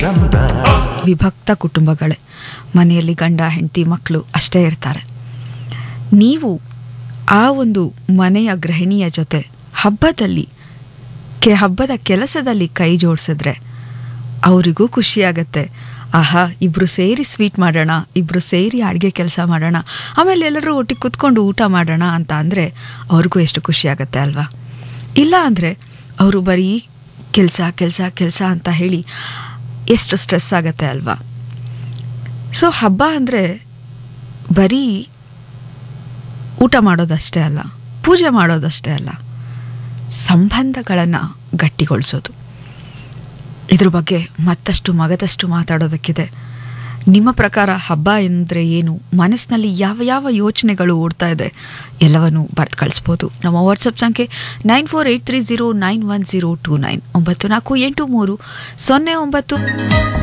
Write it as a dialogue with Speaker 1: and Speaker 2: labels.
Speaker 1: ವಿಭಕ್ತ ಕುಟುಂಬಗಳೇ ಮನೆಯಲ್ಲಿ ಗಂಡ ಹೆಂಡತಿ ಮಕ್ಕಳು ಅಷ್ಟೇ ಇರ್ತಾರೆ ನೀವು ಆ ಒಂದು ಮನೆಯ ಗೃಹಿಣಿಯ ಜೊತೆ ಹಬ್ಬದಲ್ಲಿ ಕೆ ಹಬ್ಬದ ಕೆಲಸದಲ್ಲಿ ಕೈ ಜೋಡಿಸಿದ್ರೆ ಅವರಿಗೂ ಖುಷಿಯಾಗತ್ತೆ ಆಹಾ ಇಬ್ರು ಸೇರಿ ಸ್ವೀಟ್ ಮಾಡೋಣ ಇಬ್ರು ಸೇರಿ ಅಡುಗೆ ಕೆಲಸ ಮಾಡೋಣ ಆಮೇಲೆ ಎಲ್ಲರೂ ಒಟ್ಟಿಗೆ ಕುತ್ಕೊಂಡು ಊಟ ಮಾಡೋಣ ಅಂತ ಅಂದರೆ ಅವ್ರಿಗೂ ಎಷ್ಟು ಖುಷಿಯಾಗತ್ತೆ ಅಲ್ವಾ ಇಲ್ಲ ಅಂದರೆ ಅವರು ಬರೀ ಕೆಲಸ ಕೆಲಸ ಕೆಲಸ ಅಂತ ಹೇಳಿ ಎಷ್ಟು ಸ್ಟ್ರೆಸ್ ಆಗತ್ತೆ ಅಲ್ವಾ ಸೊ ಹಬ್ಬ ಅಂದರೆ ಬರೀ ಊಟ ಮಾಡೋದಷ್ಟೇ ಅಲ್ಲ ಪೂಜೆ ಮಾಡೋದಷ್ಟೇ ಅಲ್ಲ ಸಂಬಂಧಗಳನ್ನು ಗಟ್ಟಿಗೊಳಿಸೋದು ಇದ್ರ ಬಗ್ಗೆ ಮತ್ತಷ್ಟು ಮಗದಷ್ಟು ಮಾತಾಡೋದಕ್ಕಿದೆ ನಿಮ್ಮ ಪ್ರಕಾರ ಹಬ್ಬ ಎಂದರೆ ಏನು ಮನಸ್ಸಿನಲ್ಲಿ ಯಾವ ಯಾವ ಯೋಚನೆಗಳು ಓಡ್ತಾ ಇದೆ ಎಲ್ಲವನ್ನು ಬರೆದು ಕಳಿಸ್ಬೋದು ನಮ್ಮ ವಾಟ್ಸಪ್ ಸಂಖ್ಯೆ nine four eight three zero nine one zero two nine ಒಂಬತ್ತು ನಾಲ್ಕು ಎಂಟು ಮೂರು ಸೊನ್ನೆ ಒಂಬತ್ತು